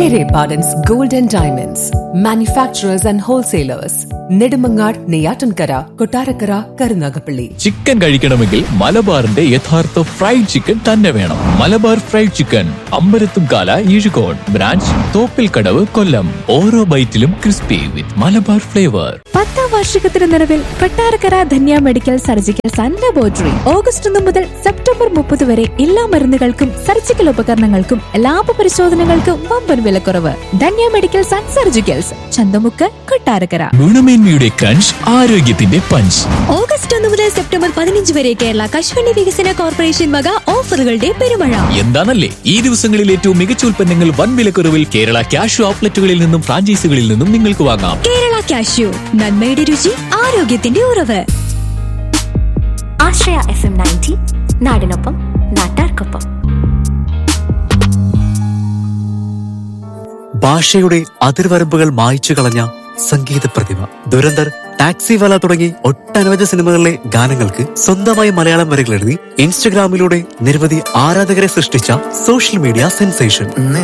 Pere Pardon's Gold and Diamonds, manufacturers and wholesalers, Nedumangad, Neyatankara, Kotarakara, Karunagapalli. Chicken കഴിക്കണമെങ്കിൽ മലബാറിന്റെ യഥാർത്ഥ fried chicken തന്നെ വേണം Malabar fried chicken Ambalathumkala Ezhukode branch Thoppil Kadavu Kollam ഓരോ ബൈറ്റിലും ക്രിസ്പി വിത്ത് മലബാർ ഫ്ലേവർ പത്താം വാർഷികത്തിന് നിലവിൽ Kottarakkara Dhanya medical surgicals and laboratory August ഒന്ന് മുതൽ സെപ്റ്റംബർ മുപ്പത് വരെ എല്ലാ മരുന്നുകൾക്കും സർജിക്കൽ ഉപകരണങ്ങൾക്കും ലാഭ പരിശോധനകൾക്കും വമ്പൻ വിലക്കുറവ് Dhanya medicals and surgicals Chanthamukku Kottarakkara ഗുണമേന്മയുടെ ക്രഞ്ച് ആരോഗ്യത്തിന്റെ പഞ്ച് ഓഗസ്റ്റ് ഒന്ന് മുതൽ സെപ്റ്റംബർ പതിനഞ്ച് വരെ കേരള കശുവണ്ടി വികസന കോർപ്പറേഷൻ വക ഓഫറുകളുടെ പെരുമഴ എന്താണല്ലേ ഈ ദിവസങ്ങളിൽ ഏറ്റവും മികച്ച ഉൽപ്പന്നങ്ങൾ വൻ വിലക്കുറവിൽ കേരള ക്യാഷ് ഔട്ട്ലെറ്റുകളിൽ നിന്നും ഫ്രാഞ്ചൈസികളിൽ നിന്നും നിങ്ങൾക്ക് വാങ്ങാം കേരള കാഷ്യൂ നന്മയുടെ രുചി ആരോഗ്യത്തിന്റെ ഉറവ് ആശ്രയ എഫ് എം നയൻറ്റി നാടിനൊപ്പം നാട്ടാർക്കൊപ്പം ഭാഷയുടെ അതിർവരമ്പുകൾ മായ്ച്ചു കളഞ്ഞ സംഗീത പ്രതിഭ ദുരന്തർ ടാക്സിവാല തുടങ്ങി ഒട്ടനവധി സിനിമകളിലെ ഗാനങ്ങൾക്ക് സ്വന്തമായി മലയാളം വരികൾ എഴുതി ഇൻസ്റ്റഗ്രാമിലൂടെ നിരവധി ആരാധകരെ സൃഷ്ടിച്ച സോഷ്യൽ മീഡിയ സെൻസേഷൻ